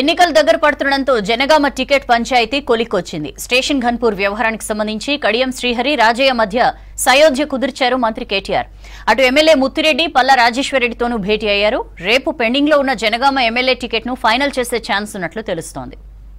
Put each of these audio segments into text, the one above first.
ఎన్నికలు దగ్గర పడుతుండటంతో జనగామ టికెట్ పంచాయతీ కొలికొచ్చింది స్టేషన్ ఘన్పూర్ వ్యవహారానికి సంబంధించి కడియం శ్రీహరి రాజయ్య మధ్య సయోధ్య కుదిర్చారు మంత్రి కేటీఆర్ అటు ఎమ్మెల్యే ముత్తిరెడ్డి పల్లా రాజేశ్వరరెడ్డితోనూ భేటీ అయ్యారు రేపు పెండింగ్ లో ఉన్న జనగామ ఎమ్మెల్యే టికెట్ ను ఫైనల్ చేసే ఛాన్స్ ఉన్నట్లు తెలుస్తోంది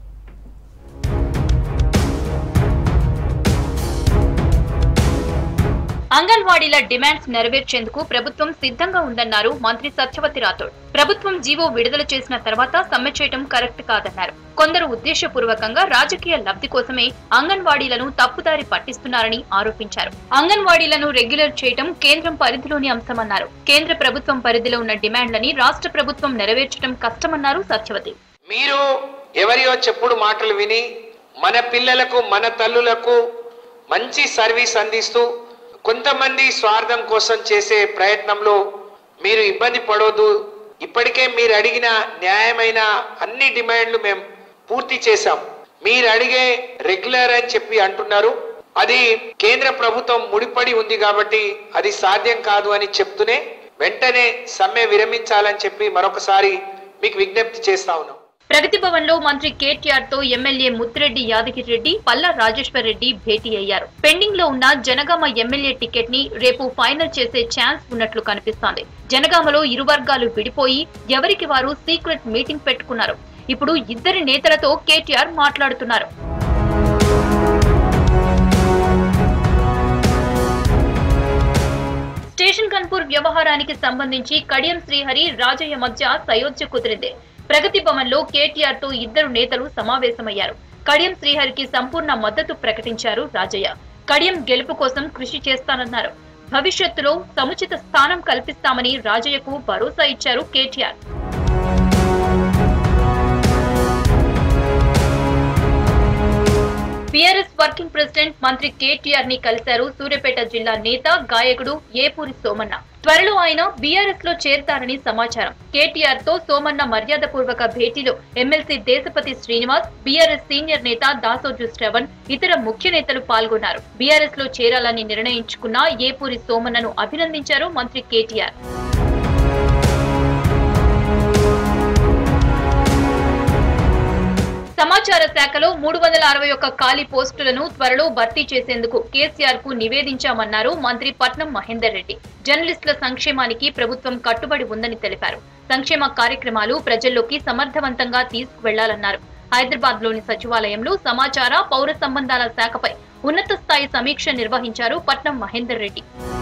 అంగన్వాడీల డిమాండ్స్ నెరవేర్చేందుకు ప్రభుత్వం సిద్ధంగా ఉందన్నారు మంత్రి సత్యవతి రాథోడ్ ప్రభుత్వం జీవో విడుదల చేసిన తర్వాత సమ్మె చేయడం కరెక్ట్ కాదన్నారు కొందరు ఉద్దేశపూర్వకంగా రాజకీయ లబ్ధి కోసమే అంగన్వాడీలను తప్పుదారి పట్టిస్తున్నారని ఆరోపించారు అంగన్వాడీలను రెగ్యులర్ చేయడం కేంద్రం పరిధిలోని అంశమన్నారు కేంద్ర ప్రభుత్వం పరిధిలో ఉన్న డిమాండ్లని రాష్ట్ర ప్రభుత్వం నెరవేర్చడం కష్టమన్నారు సత్యవతి మీరు ఎవరియో చెప్పుడు మాటలు విని మన పిల్లలకు మన తల్లులకు మంచి సర్వీస్ అందిస్తూ కొంతమంది స్వార్థం కోసం చేసే ప్రయత్నంలో మీరు ఇబ్బంది పడవద్దు ఇప్పటికే మీరు అడిగిన న్యాయమైన అన్ని డిమాండ్లు మేము పూర్తి చేశాం మీరు అడిగే రెగ్యులర్ అని చెప్పి అంటున్నారు అది కేంద్ర ప్రభుత్వం ముడిపడి ఉంది కాబట్టి అది సాధ్యం కాదు అని చెప్తూనే వెంటనే సమ్మె విరమించాలని చెప్పి మరొకసారి మీకు విజ్ఞప్తి చేస్తా ఉన్నాం ప్రగతి భవన్ లో మంత్రి కేటీఆర్ తో ఎమ్మెల్యే ముత్తిరెడ్డి యాదగిరి రెడ్డి పల్లా రాజేశ్వర్ రెడ్డి భేటీ అయ్యారు పెండింగ్ లో ఉన్న జనగామ ఎమ్మెల్యే టికెట్ ని రేపు ఫైనల్ చేసే ఛాన్స్ ఉన్నట్లు కనిపిస్తోంది జనగామలో ఇరు వర్గాలు విడిపోయి ఎవరికి వారు సీక్రెట్ మీటింగ్ పెట్టుకున్నారు ఇప్పుడు ఇద్దరి నేతలతో కేటీఆర్ మాట్లాడుతున్నారు స్టేషన్ కన్పూర్ వ్యవహారానికి సంబంధించి కడియం శ్రీహరి రాజయ్య మధ్య సయోధ్య కుదిరింది ప్రగతి భవన్ లో కేటీఆర్ తో ఇద్దరు నేతలు సమావేశమయ్యారు కడియం శ్రీహరికి సంపూర్ణ మద్దతు ప్రకటించారు రాజయ్య కడియం గెలుపు కోసం కృషి చేస్తానన్నారు భవిష్యత్తులో సముచిత స్థానం కల్పిస్తామని రాజయ్యకు భరోసా ఇచ్చారు కేటీఆర్ బీఆర్ఎస్ వర్కింగ్ ప్రెసిడెంట్ మంత్రి కేటీఆర్ ని కలిశారు సూర్యాపేట జిల్లా నేత గాయకుడు ఏపూరి సోమన్న త్వరలో ఆయన బీఆర్ఎస్ లో చేరతారని సమాచారం కేటీఆర్ తో సోమన్న మర్యాదపూర్వక భేటీలో MLC Deshapati Srinivas BRS senior నేత దాసోజు శ్రవణ్ ఇతర ముఖ్య నేతలు పాల్గొన్నారు బీఆర్ఎస్ లో చేరాలని నిర్ణయించుకున్న ఏపూరి సోమన్నను అభినందించారు మంత్రి కేటీఆర్ సమాచార శాఖలో మూడు వందల అరవై ఒక్క ఖాళీ పోస్టులను త్వరలో భర్తీ చేసేందుకు కేసీఆర్ కు నివేదించామన్నారు మంత్రి పట్నం మహేందర్ రెడ్డి జర్నలిస్టుల సంక్షేమానికి ప్రభుత్వం కట్టుబడి ఉందని తెలిపారు సంక్షేమ కార్యక్రమాలు ప్రజల్లోకి సమర్థవంతంగా తీసుకువెళ్లాలన్నారు హైదరాబాద్ లోని సచివాలయంలో సమాచార పౌర సంబంధాల శాఖపై ఉన్నత స్థాయి సమీక్ష నిర్వహించారు పట్నం మహేందర్ రెడ్డి